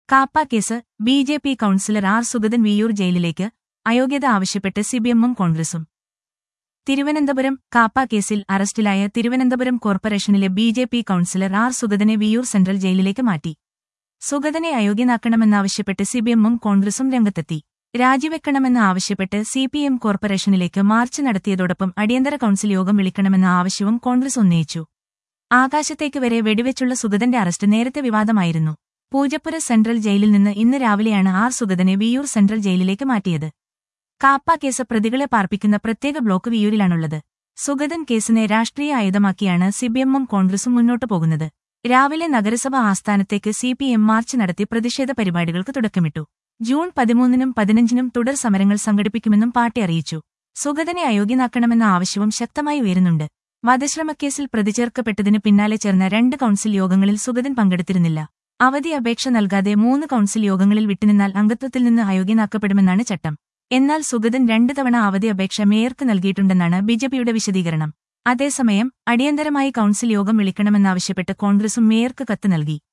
KAAPA case B J P councillor R Sugathan Viyyur ജയിലിലേക്ക് അയോഗ്യത ആവശ്യപ്പെട്ട് സിപിഎമ്മും കോൺഗ്രസും തിരുവനന്തപുരം കാപ്പ കേസിൽ അറസ്റ്റിലായ തിരുവനന്തപുരം കോർപ്പറേഷനിലെ B J P councillor R സുഗതനെ വിയൂർ സെൻട്രൽ ജയിലിലേക്ക് മാറ്റി സുഗതനെ അയോഗ്യനാക്കണമെന്നാവശ്യപ്പെട്ട് സിപിഎമ്മും കോൺഗ്രസും രംഗത്തെത്തി രാജിവെക്കണമെന്ന് ആവശ്യപ്പെട്ട് സിപിഎം കോർപ്പറേഷനിലേക്ക് മാർച്ച് നടത്തിയതോടൊപ്പം അടിയന്തര കൌൺസിൽ യോഗം വിളിക്കണമെന്ന ആവശ്യവും കോൺഗ്രസ് ഉന്നയിച്ചു ആകാശത്തേക്ക് വരെ വെടിവെച്ചുള്ള സുഗതന്റെ അറസ്റ്റ് നേരത്തെ വിവാദമായിരുന്നു പൂജപ്പുര സെൻട്രൽ ജയിലിൽ നിന്ന് ഇന്ന് രാവിലെയാണ് ആർ സുഗതനെ വിയൂർ സെൻട്രൽ ജയിലിലേക്ക് മാറ്റിയത് കാപ്പ കേസ് പ്രതികളെ പാർപ്പിക്കുന്ന പ്രത്യേക ബ്ലോക്ക് വിയൂരിലാണുള്ളത് സുഗതൻ കേസിനെ രാഷ്ട്രീയ ആയുധമാക്കിയാണ് സിപിഎമ്മും കോൺഗ്രസും മുന്നോട്ടു പോകുന്നത് രാവിലെ നഗരസഭ ആസ്ഥാനത്തേക്ക് സിപിഎം മാർച്ച് നടത്തി പ്രതിഷേധ പരിപാടികൾക്ക് തുടക്കമിട്ടു ജൂൺ പതിമൂന്നിനും പതിനഞ്ചിനും തുടർ സമരങ്ങൾ സംഘടിപ്പിക്കുമെന്നും പാർട്ടി അറിയിച്ചു സുഗതനെ അയോഗ്യനാക്കണമെന്ന ആവശ്യവും ശക്തമായി ഉയരുന്നുണ്ട് വധശ്രമക്കേസിൽ പ്രതിചേർക്കപ്പെട്ടതിന് പിന്നാലെ ചേർന്ന രണ്ട് കൌൺസിൽ യോഗങ്ങളിൽ സുഗതൻ പങ്കെടുത്തിരുന്നില്ല അവധി അപേക്ഷ നൽകാതെ മൂന്ന് കൌൺസിൽ യോഗങ്ങളിൽ വിട്ടുനിന്നാൽ അംഗത്വത്തിൽ നിന്ന് അയോഗ്യനാക്കപ്പെടുമെന്നാണ് ചട്ടം എന്നാൽ സുഗതൻ രണ്ടു തവണ അവധി അപേക്ഷ മേയർക്ക് നൽകിയിട്ടുണ്ടെന്നാണ് ബിജെപിയുടെ വിശദീകരണം അതേസമയം അടിയന്തരമായി കൌൺസിൽ യോഗം വിളിക്കണമെന്നാവശ്യപ്പെട്ട് കോൺഗ്രസും മേയർക്ക് കത്ത് നൽകി